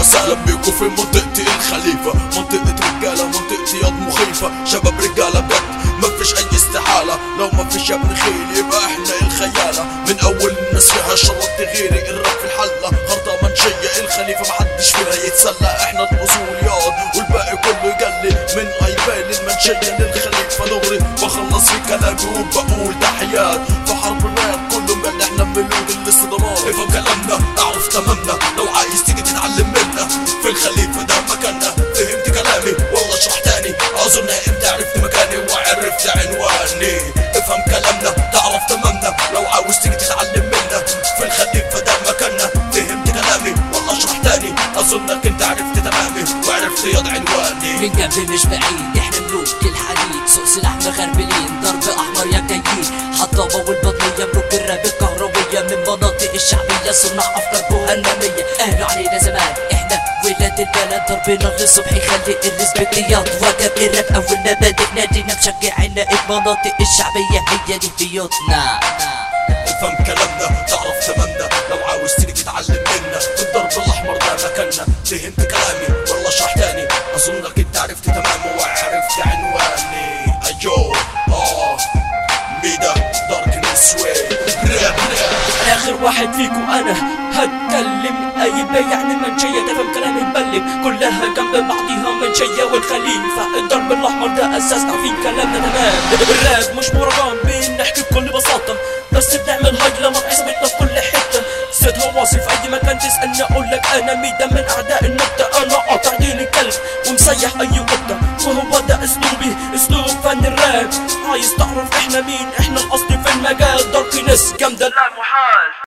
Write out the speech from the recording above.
وسهلا بيكم في منطقتي الخليفة منطقة رجالة منطقتي ياض مخيفة شباب رجالة بجد مفيش اي استحالة لو مفيش يا ابن خيل يبقى احنا الخيالة من اول الناس فيها شرطت غيري الراب في الحلة خرطة منشية الخليفة محدش فيها يتسلى احنا الاصول ياض والباقي كله يجلي من ايبال المنشية للخليفة دغري بخلص في كلامي وبقول تحيات في حرب الراب كله مجال احنا ملوك الاستدامات افهم كلامنا اعرف تمامنا لو عايز تيجي تتعلم منا في الخليفة ده مكاننا فهمت كلامي والله اشرح تاني اظن انت عرفت مكاني وعرفت عنواني افهم كلامنا تعرف تمامنا لو عاوز تيجي تتعلم منا في الخليفة ده مكاننا فهمت كلامي والله اشرح تاني اظنك انت عرفت تمامي وعرفت ياض عنواني من جنب مش بعيد احنا ملوك الحديد سوق سلاح مغربلين ضرب احمر يا جايين حطابة والبطنية ملوك الراب الكهروية من مناطق الشعبية صنع افكار جهنمية قالوا علينا زمان احنا ولاد البلد ضربنا للصبح يخلي الريسبكتيات وجب الراب اول ما بدأنا دينا مشجعين المناطق الشعبية هي دي بيوتنا افهم كلامنا تعرف تمامنا لو عاوز تيجي تتعلم منا الضرب الاحمر ده مكاننا فهمت كلامي والله اشرح تاني اظنك انت عرفت تمامه وعرفت عنواني ايو اه ميدا دارك نسوي راب راب اخر واحد فيكو انا هتكلم اي يعني منشية تفهم كلامي مبلم كلها جنب بعضيها منشية والخليفة الضرب الاحمر ده اساسنا في كلامنا تمام الراب مش مهرجان بنحكي بكل بساطة بس بنعمل هايلة حسابتنا في كل حتة صيتها واصل في اي مكان تسألني اقول لك انا ميدا من اعداء النكتة انا قاطع دين الكلب ومسيح اي قطة وهو ده اسلوبي اسلوب فن الراب عايز تعرف احنا مين احنا الاصل في المجال داركنس جامدة لا محال